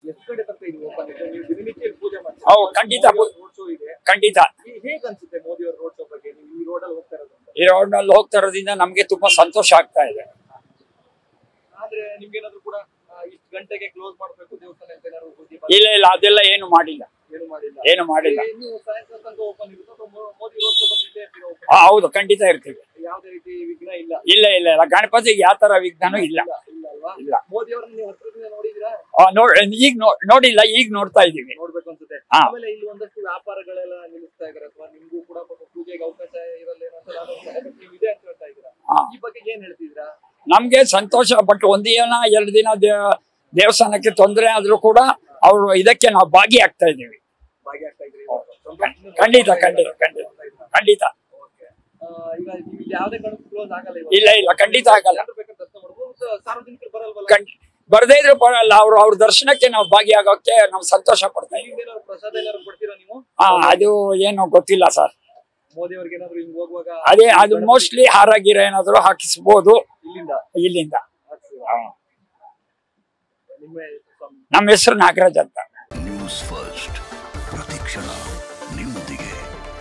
ಎಷ್ಟು ಕಡೆ ತನಕ ಇದು ಓಪನ್ ಇದೆ ನೀವು ದಿನನಿತ್ಯ ಇಲ್ಲಿ ಪೂಜೆ ಮಾಡ್ತೀರಾ ಹೌದು, ಖಂಡಿತ. ರೋಡ್ ಶೋ ಇದೆ ಖಂಡಿತ ಈ- ಹೇಗ್ ಅನ್ಸುತ್ತೆ ಮೋದಿ ಅವರ ರೋಡ್ ಶೋ ಬಗ್ಗೆ ನೀವು ಈ ರೋಡ್ ಅಲ್ಲಿ ಹೋಗ್ತಾ ಇರೋದು ಅಂತ? ಈ ರೋಡ್ನಲ್ಲಿ ಹೋಗ್ತಾ ಇರೋದ್ರಿಂದ ನಮ್ಗೆ ತುಂಬಾ ಸಂತೋಷ ಆಗ್ತಾ ಇದೆ ಆದ್ರೆ ನಿಮ್ಗೆ ಏನಾದ್ರು ಕೂಡ ಆ, ಇಷ್ಟು ಗಂಟೆಗೆ ಕ್ಲೋಸ್ ಮಾಡ್ಬೇಕು ದೇವಸ್ಥಾನ ಅಂತ ಏನಾದ್ರು ಬುದ್ಧಿ ಇಲ್ಲ ಇಲ್ಲ ಅದೆಲ್ಲ ಏನು ಮಾಡಿಲ್ಲ ಏನು ಮಾಡಿಲ್ಲ ಏನು ಮಾಡಿಲ್ಲ ಏ, ನೀವು ಸಾಯಂಕಾಲ ತನಕ ಓಪನ್ ಇರುತ್ತೋ ಅಥವಾ ಮೋ- ಮೋದಿ ರೋಡ್ ಶೋ ಬಂದಿದೆ ಇರ್ತೀರಾ open? ಹಾ, ಹೌದು ಖಂಡಿತ ಇರ್ತೀವಿ ಯಾವುದೇ ರೀತಿ ವಿಘ್ನ ಇಲ್ಲ ಇಲ್ಲ ಇಲ್ಲ ಇಲ್ಲ ಗಣಪತಿಗೆ ಯಾವ ತರ ವಿಘ್ನನೂ ಇಲ್ಲ ಇಲ್ಲ ಇಲ್ಲ ಅಲ್ವಾ ಇಲ್ಲ. ಮೋದಿ ಅವರನ್ನ ನೀವು ಹತ್ರದಿಂದ ನೋಡಿದಿರಾ ಆ, ನೋಡ್ ಈಗ ನೋ- ನೋಡಿಲ್ಲ ಈಗ ನೋಡ್ತಾ ಇದೀವಿ ನೋಡ್ಬೇಕು ಅನ್ಸುತ್ತೆ ಹಾ. ಆಮೇಲೆ ಇಲ್ಲಿ ಒಂದಷ್ಟು ವ್ಯಾಪಾರಗಳೆಲ್ಲ ನಿಲ್ಲಿಸ್ತಾ ಇದಾರೆ ಅಥವಾ ನಿಮ್ಗೂ ಕೂಡ ಪಾಪ ಪೂಜೆಗೆ ಅವಕಾಶ ಇರಲ್ಲೇನೋ ಅಂತ ನಾನು ಅನ್ಕೊಂಡೆ. but ನೀವು ಇದೆ ಅಂತ ಹೇಳ್ತಾ ಇದ್ದೀರಾ ಹಾ. ಈ ಬಗ್ಗೆ ಏನ್ ಹೇಳ್ತಿದ್ದೀರಾ ನಮ್ಗೆ ಸಂತೋಷ ಬಟ್ ಒಂದ್ ದಿನ ಎರಡು ದಿನ ದೇ- ದೇವಸ್ಥಾನಕ್ಕೆ ತೊಂದರೆ ಆದ್ರೂ ಕೂಡ ಅವರು ಇದಕ್ಕೆ ನಾವು ಭಾಗಿಯಾಗ್ತಾ ಇದೀವಿ ಭಾಗಿಯಾಗ್ತಾ ಇದ್ರಿ ಖಂಡಿತ ಖಂಡಿತ ಖಂಡಿತ ಖಂಡಿತ Okay. ಆ, ಈಗ ನೀವು ಇಲ್ಲಿ ಯಾವುದೇ ಕಾರಣಕ್ಕೂ ಕ್ಲೋಸ್ ಆಗಲ್ಲ ಇವಾಗ. ಇಲ್ಲ ಇಲ್ಲ ಖಂಡಿತ ಆಗಲ್ಲ ಯಾರು ಬೇಕಾದ್ರೆ ದರ್ಶನ ಮಾಡ್ಬೋದು ಮತ್ತು ಸಾರ್ವಜನಿಕರು ಬರಲ್ವಲ್ಲ ಖಂಡ್- ಬರ್ದೇ ಇದ್ರು ಬರಲ್ಲ ಅವ್ರು ಅವ್ರ ದರ್ಶನಕ್ಕೆ ನಾವು ಭಾಗಿಯಾಗೋಕೆ ನಾವು ಸಂತೋಷ ಪಡ್ತಾ ಇದೀವಿ ಇಲ್ಲಿಂದ ಏನಾದ್ರು ಪ್ರಸಾದ ಏನಾದ್ರು ಕೊಡ್ತೀರಾ ನೀವು ಹಾ ಅದು ಏನು ಗೊತ್ತಿಲ್ಲ ಸರ್ ಮೋದಿ ಅವ್ರಿಗೆ ಏನಾದ್ರು ಹಿಂಗ್ ಹೋಗುವಾಗ ಅದೇ ಅದು ಮೋಸ್ಟ್ಲಿ ಹಾರ ಗಿರ ಏನಾದ್ರು ಹಾಕಿಸ್ಬೋದು ಇಲ್ಲಿಂದ ಇಲ್ಲಿಂದ ಹಾಕ್ಸಿರಾ? ಹಾ. ನಿಮ್ಮ ಸ್ವಾಮಿ. ನಮ್ಮ ಹೆಸರು ನಾಗರಾಜ್ ಅಂತ ನ್ಯೂಸ್ ಫಸ್ಟ್ ಪ್ರತಿಕ್ಷಣ ನಿಮ್ಮೊಂದಿಗೆ